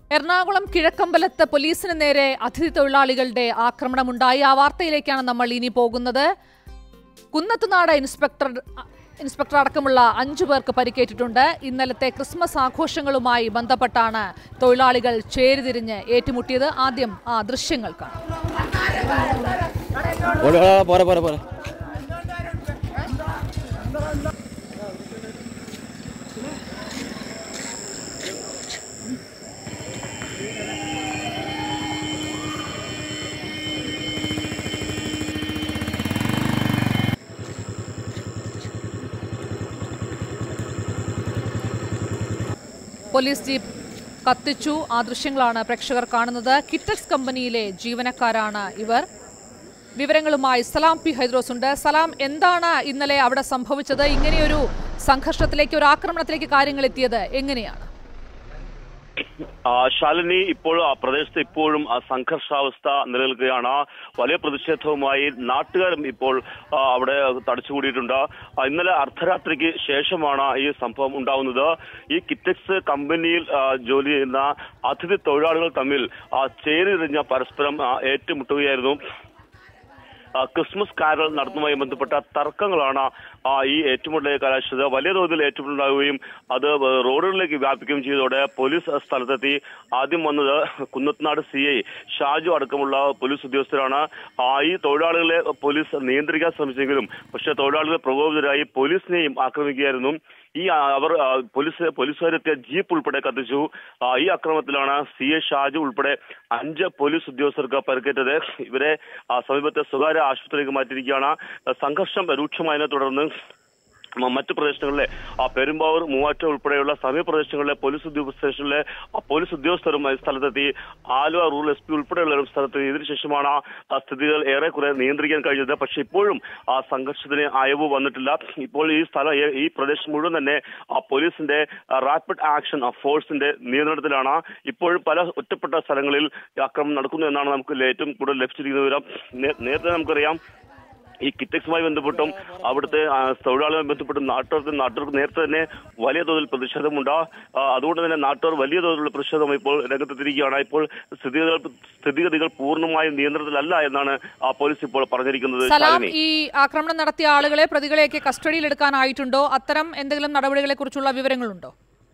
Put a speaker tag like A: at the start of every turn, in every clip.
A: എറണാകുളം കിഴക്കമ്പലത്ത് പോലീസിന് നേരെ അതിഥി തൊഴിലാളികളുടെ ആക്രമണമുണ്ടായി ആ വാർത്തയിലേക്കാണ് നമ്മൾ ഇനി പോകുന്നത് കുന്നത്തുനാട് ഇൻസ്പെക്ടർ ഇൻസ്പെക്ടർ അടക്കമുള്ള അഞ്ചു പേർക്ക് പരിക്കേറ്റിട്ടുണ്ട് ഇന്നലത്തെ ക്രിസ്മസ് ആഘോഷങ്ങളുമായി ബന്ധപ്പെട്ടാണ് തൊഴിലാളികൾ ചേരിതിരിഞ്ഞ് ഏറ്റുമുട്ടിയത് ആദ്യം ആ ദൃശ്യങ്ങൾ കാണാം
B: പോരെ പോരെ പോരെ പോരെ
A: പോലീസ് ജീപ്പ് കത്തിച്ചു ആ ദൃശ്യങ്ങളാണ് പ്രേക്ഷകർ കാണുന്നത് കിറ്റക്സ് കമ്പനിയിലെ ജീവനക്കാരാണ് ഇവർ വിവരങ്ങളുമായി സലാം പി ഹൈദ്രോസ് ഉണ്ട് സലാം എന്താണ് ഇന്നലെ അവിടെ സംഭവിച്ചത് ഇങ്ങനെയൊരു സംഘർഷത്തിലേക്ക് ഒരു ആക്രമണത്തിലേക്ക് കാര്യങ്ങൾ എത്തിയത് എങ്ങനെയാണ്
C: ആ, ശാലിനി ഇപ്പോൾ ആ പ്രദേശത്ത് ഇപ്പോഴും ആ സംഘർഷാവസ്ഥ നിലനിൽക്കുകയാണ് വലിയ പ്രതിഷേധവുമായി നാട്ടുകാരും ഇപ്പോൾ ആ, അവിടെ തടിച്ചുകൂടിയിട്ടുണ്ട് ആ, ഇന്നലെ അർദ്ധരാത്രിക്ക് ശേഷമാണ് ഈ സംഭവം ഉണ്ടാവുന്നത് ഈ കിറ്റക്സ് കമ്പനിയിൽ ആ, ജോലി ചെയ്യുന്ന അതിഥി തൊഴിലാളികൾ തമ്മിൽ ആ, ചേരിതിരിഞ്ഞ പരസ്പരം ആ, ഏറ്റുമുട്ടുകയായിരുന്നു ആ, ക്രിസ്മസ് കാരൽ നടത്തുന്നതുമായി ബന്ധപ്പെട്ട തർക്കങ്ങളാണ് ആ, ഈ ഏറ്റുമുട്ടലിൽ കലാശിച്ചത് വലിയ തോതിൽ ഏറ്റുമുട്ടലുണ്ടാവുകയും അത് റോഡുകളിലേക്ക് വ്യാപിക്കുകയും ചെയ്തതോടെ പോലീസ് സ്ഥലത്തെത്തി ആദ്യം വന്നത് കുന്നത്തനാട് സി ഐ ഷാജു അടക്കമുള്ള പോലീസ് ഉദ്യോഗസ്ഥരാണ് ആ, ഈ തൊഴിലാളികളെ പോലീസ് നിയന്ത്രിക്കാൻ ശ്രമിച്ചെങ്കിലും പക്ഷേ തൊഴിലാളികൾ പ്രകോപിതരായി പോലീസിനെയും ആക്രമിക്കുകയായിരുന്നു ഈ ആ, അവർ ആ, പോലീസ് പോലീസുകാരെത്തിയ ജീപ്പ് ഉൾപ്പെടെ കത്തിച്ചു ആ, ഈ ആക്രമണത്തിലാണ് സി എ ഷാജു ഉൾപ്പെടെ അഞ്ച് പോലീസ് ഉദ്യോഗസ്ഥർക്ക് പരിക്കേറ്റത് ഇവരെ ആ, സമീപത്തെ സ്വകാര്യ ആശുപത്രിയിലേക്ക് മാറ്റിയിരിക്കുകയാണ് സംഘർഷം രൂക്ഷമായതിനെ തുടർന്ന് മ- മറ്റ് പ്രദേശങ്ങളിലെ ആ പെരുമ്പാവൂർ മൂവാറ്റ ഉൾപ്പെടെയുള്ള സമീപ പ്രദേശങ്ങളിലെ പോലീസ് ഉദ്യോഗ സ്റ്റേഷനിലെ ആ പോലീസ് ഉദ്യോഗസ്ഥരും ഈ സ്ഥലത്തെത്തി ആലുവ റൂറൽ എസ് പി ഉൾപ്പെടെയുള്ളവരും സ്ഥലത്തെത്തി ഇതിനുശേഷമാണ് ആ സ്ഥിതികൾ ഏറെക്കുറെ നിയന്ത്രിക്കാൻ കഴിഞ്ഞത് പക്ഷെ ഇപ്പോഴും ആ സംഘർഷത്തിന് അയവ് വന്നിട്ടില്ല ഇപ്പോൾ ഈ സ്ഥലം ഈ- ഈ പ്രദേശം മുഴുവൻ തന്നെ ആ പോലീസിന്റെ റാപ്പിഡ് ആക്ഷൻ ഫോഴ്സിന്റെ നിയന്ത്രണത്തിലാണ് ഇപ്പോഴും പല ഒറ്റപ്പെട്ട സ്ഥലങ്ങളിൽ ഈ ആക്രമണം നടക്കുന്നു എന്നാണ് നമുക്ക് ഏറ്റവും കൂടുതൽ ലഭിച്ചിരിക്കുന്ന വിവരം നേ- നേരത്തെ നമുക്കറിയാം ഈ കിറ്റക്സുമായി ബന്ധപ്പെട്ടും അവിടുത്തെ ആ, തൊഴിലാളികളുമായി ബന്ധപ്പെട്ടും നാട്ടുകാർക്ക് നാട്ടുകാർക്ക് നേരത്തെ തന്നെ വലിയ തോതിൽ പ്രതിഷേധമുണ്ട് ആ, അതുകൊണ്ട് തന്നെ നാട്ടുകാർ വലിയ തോതിലുള്ള പ്രതിഷേധം ഇപ്പോൾ രംഗത്തെത്തിയിരിക്കുകയാണ് ഇപ്പോൾ സ്ഥിതിഗതികൾ സ്ഥിതിഗതികൾ പൂർണ്ണമായും നിയന്ത്രണത്തിലല്ല എന്നാണ് ആ പോലീസ് ഇപ്പോൾ പറഞ്ഞിരിക്കുന്നത്
A: സലാം
C: ശാലിനി.
A: ഈ ആക്രമണം നടത്തിയ ആളുകളെ പ്രതികളെയൊക്കെ കസ്റ്റഡിയിൽ എടുക്കാനായിട്ടുണ്ടോ അത്തരം എന്തെങ്കിലും നടപടികളെ കുറിച്ചുള്ള വിവരങ്ങളുണ്ടോ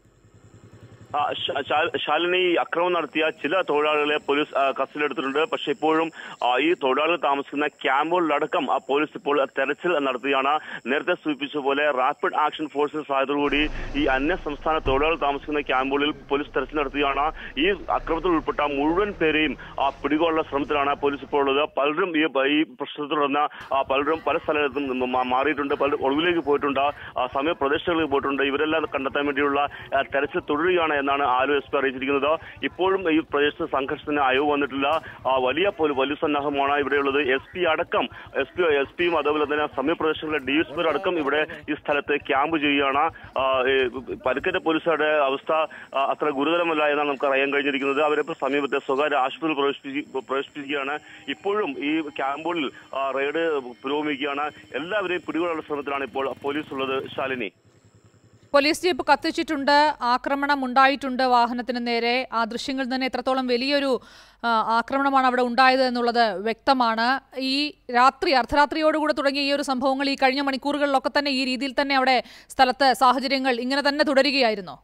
C: ആ, ശ- ശാ- ശാലിനി ഈ ആക്രമണം നടത്തിയ ചില തൊഴിലാളികളെ പോലീസ് ആ, കസ്റ്റഡിയിലെടുത്തിട്ടുണ്ട് പക്ഷെ ഇപ്പോഴും ആ, ഈ തൊഴിലാളികൾ താമസിക്കുന്ന ക്യാമ്പുകളിലടക്കം ആ പോലീസ് ഇപ്പോൾ തെരച്ചിൽ നടത്തുകയാണ് നേരത്തെ സൂചിപ്പിച്ച പോലെ റാപ്പിഡ് ആക്ഷൻ ഫോഴ്സിന്റെ സഹായത്തോടുകൂടി ഈ അന്യ സംസ്ഥാന തൊഴിലാളികൾ താമസിക്കുന്ന ക്യാമ്പുകളിൽ പോലീസ് തെരച്ചിൽ നടത്തുകയാണ് ഈ ആക്രമണത്തിൽ ഉൾപ്പെട്ട മുഴുവൻ പേരെയും ആ പിടികൊള്ള ശ്രമത്തിലാണ് പോലീസ് ഇപ്പോൾ ഉള്ളത് പലരും ഈ ഈ പ്രശ്നത്തെ തുടർന്ന് ആ, പലരും പല സ്ഥലത്തും മാ- മാറിയിട്ടുണ്ട് പലരും ഒളിവിലേക്ക് പോയിട്ടുണ്ട് ആ, സമീപ പ്രദേശങ്ങളിൽ പോയിട്ടുണ്ട് ഇവരെല്ലാം കണ്ടെത്താൻ വേണ്ടിയുള്ള ആ, തെരച്ചിൽ തുടരുകയാണ് എന്നാണ് ആലോ എസ് പി അറിയിച്ചിരിക്കുന്നത് ഇപ്പോഴും ഈ പ്രദേശത്ത് സംഘർഷത്തിന് അയവ് വന്നിട്ടില്ല ആ, വലിയ പോലീ- പോലീസ് സന്നാഹമാണ് ഇവിടെയുള്ളത് എസ് പി അടക്കം എസ് പി എസ് പിയും അതുപോലെ തന്നെ സമീപ പ്രദേശങ്ങളിലെ ഡി എസ് പി അടക്കം ഇവിടെ ഈ സ്ഥലത്ത് ക്യാമ്പ് ചെയ്യുകയാണ് ആ, ഈ പരിക്കേറ്റ പോലീസുകാരുടെ അവസ്ഥ ആ, അത്ര ഗുരുതരമല്ല എന്നാണ് നമുക്ക് അറിയാൻ കഴിഞ്ഞിരിക്കുന്നത് അവരെ ഇപ്പോൾ സമീപത്തെ സ്വകാര്യ ആശുപത്രിയിൽ പ്രവേശിപ്പി- പ്രവേശിപ്പിക്കുകയാണ് ഇപ്പോഴും ഈ ക്യാമ്പുകളിൽ ആ, റെയ്ഡ് പുരോഗമിക്കുകയാണ് എല്ലാവരെയും പിടികൂടാനുള്ള ശ്രമത്തിലാണ് ഇപ്പോൾ പോലീസ് ഉള്ളത് ശാലിനി
A: പോലീസ് ജീപ്പ് കത്തിച്ചിട്ടുണ്ട് ആക്രമണം ഉണ്ടായിട്ടുണ്ട് വാഹനത്തിന് നേരെ ആ ദൃശ്യങ്ങളിൽ തന്നെ എത്രത്തോളം വലിയൊരു ആ, ആക്രമണമാണ് അവിടെ ഉണ്ടായത് എന്നുള്ളത് വ്യക്തമാണ് ഈ രാത്രി അർദ്ധരാത്രിയോടുകൂടെ തുടങ്ങിയ ഈ ഒരു സംഭവങ്ങൾ ഈ കഴിഞ്ഞ മണിക്കൂറുകളിലൊക്കെ തന്നെ ഈ രീതിയിൽ തന്നെ അവിടെ സ്ഥലത്ത് സാഹചര്യങ്ങൾ ഇങ്ങനെ തന്നെ തുടരുകയായിരുന്നോ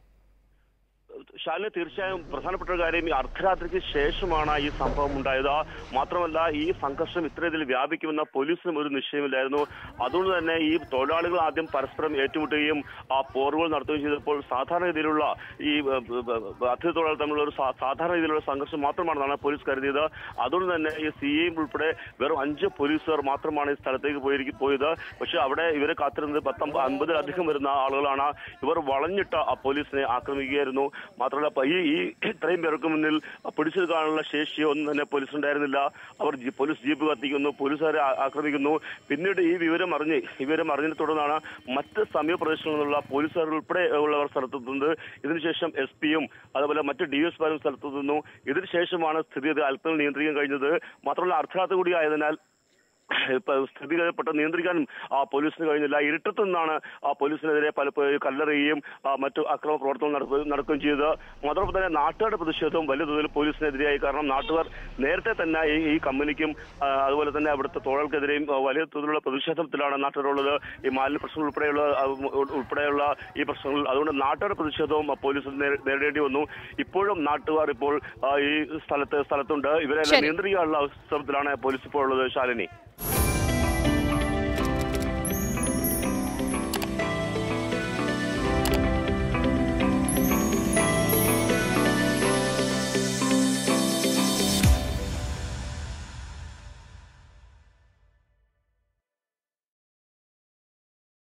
C: ശാലിന് തീർച്ചയായും പ്രധാനപ്പെട്ട ഒരു കാര്യം ഈ അർദ്ധരാത്രിക്ക് ശേഷമാണ് ഈ സംഭവം ഉണ്ടായത് മാത്രമല്ല ഈ സംഘർഷം ഇത്തരത്തിൽ വ്യാപിക്കുമെന്ന പോലീസിനും ഒരു നിശ്ചയമില്ലായിരുന്നു അതുകൊണ്ട് തന്നെ ഈ തൊഴിലാളികൾ ആദ്യം പരസ്പരം ഏറ്റുമുട്ടുകയും ആ പോറുകൾ നടത്തുകയും ചെയ്തപ്പോൾ സാധാരണ രീതിയിലുള്ള ഈ ഏഹ്, ഏഹ്, അതിഥി തൊഴിലാളികൾ തമ്മിലുള്ള ഒരു സാ- സാധാരണ രീതിയിലുള്ള സംഘർഷം മാത്രമാണെന്നാണ് പോലീസ് കരുതിയത് അതുകൊണ്ട് തന്നെ ഈ സി എയും ഉൾപ്പെടെ വെറും അഞ്ച് പോലീസുകാർ മാത്രമാണ് ഈ സ്ഥലത്തേക്ക് പോയിരിക്കും പോയത് പക്ഷെ അവിടെ ഇവരെ കാത്തിരുന്നത് പത്തൊമ്പത് അൻപതിലധികം വരുന്ന ആളുകളാണ് ഇവർ വളഞ്ഞിട്ട ആ പോലീസിനെ ആക്രമിക്കുകയായിരുന്നു മാത്രമല്ല പ- ഈ ഈ ഇത്രയും പേർക്ക് മുന്നിൽ പിടിച്ചെടുക്കാനുള്ള ശേഷി ഒന്നും തന്നെ പോലീസ് ഉണ്ടായിരുന്നില്ല അവർ ജി- പോലീസ് ജീപ്പ് കത്തിക്കുന്നു പോലീസുകാരെ ആ- ആക്രമിക്കുന്നു പിന്നീട് ഈ വിവരം അറിഞ്ഞ് ഈ വിവരം അറിഞ്ഞതിനെ തുടർന്നാണ് മറ്റ് സമീപ പ്രദേശങ്ങളിൽ നിന്നുള്ള പോലീസുകാർ ഉൾപ്പെടെ ഉള്ളവർ സ്ഥലത്തെത്തുന്നത് ഇതിനുശേഷം എസ് പിയും അതുപോലെ മറ്റ് ഡി എസ് പിമാരും സ്ഥലത്തെത്തുന്നു ഇതിനുശേഷമാണ് സ്ഥിതി അല്പം നിയന്ത്രിക്കാൻ കഴിഞ്ഞത് മാത്രമല്ല അർദ്ധരാത്രി കൂടി ആയതിനാൽ ഇപ്പൊ സ്ഥിതിഗതി പെട്ടെന്ന് നിയന്ത്രിക്കാനും ആ, പോലീസിന് കഴിഞ്ഞില്ല ഇരുട്ടത്തു നിന്നാണ് ആ, പോലീസിനെതിരെ പലപ്പോഴും കല്ലെറിയുകയും ആ, മറ്റു അക്രമ പ്രവർത്തനങ്ങൾ നടക്കുകയും നടക്കുകയും ചെയ്തത് അതോടൊപ്പം തന്നെ നാട്ടുകാരുടെ പ്രതിഷേധവും വലിയ തോതിൽ പോലീസിനെതിരെയായി കാരണം നാട്ടുകാർ നേരത്തെ തന്നെ ഈ ഈ കമ്പനിക്കും ആ, അതുപോലെ തന്നെ അവിടുത്തെ തൊഴിലുകൾക്കെതിരെയും ആ, വലിയ തോതിലുള്ള പ്രതിഷേധത്തിലാണ് നാട്ടുകാരുള്ളത് ഈ മാലിന്യ പ്രശ്നങ്ങൾ ഉൾപ്പെടെയുള്ള ആ, ഉ- ഉൾപ്പെടെയുള്ള ഈ പ്രശ്നങ്ങൾ അതുകൊണ്ട് നാട്ടുകാരുടെ പ്രതിഷേധവും ആ, പോലീസ് നേ- നേരിടേണ്ടി വന്നു ഇപ്പോഴും നാട്ടുകാർ ഇപ്പോൾ ആ, ഈ സ്ഥലത്ത് സ്ഥലത്തുണ്ട് ഇവരെ
A: ശരി.
C: നിയന്ത്രിക്കാനുള്ള ശ്രമത്തിലാണ് പോലീസ് ഇപ്പോൾ ഉള്ളത് ശാലിനി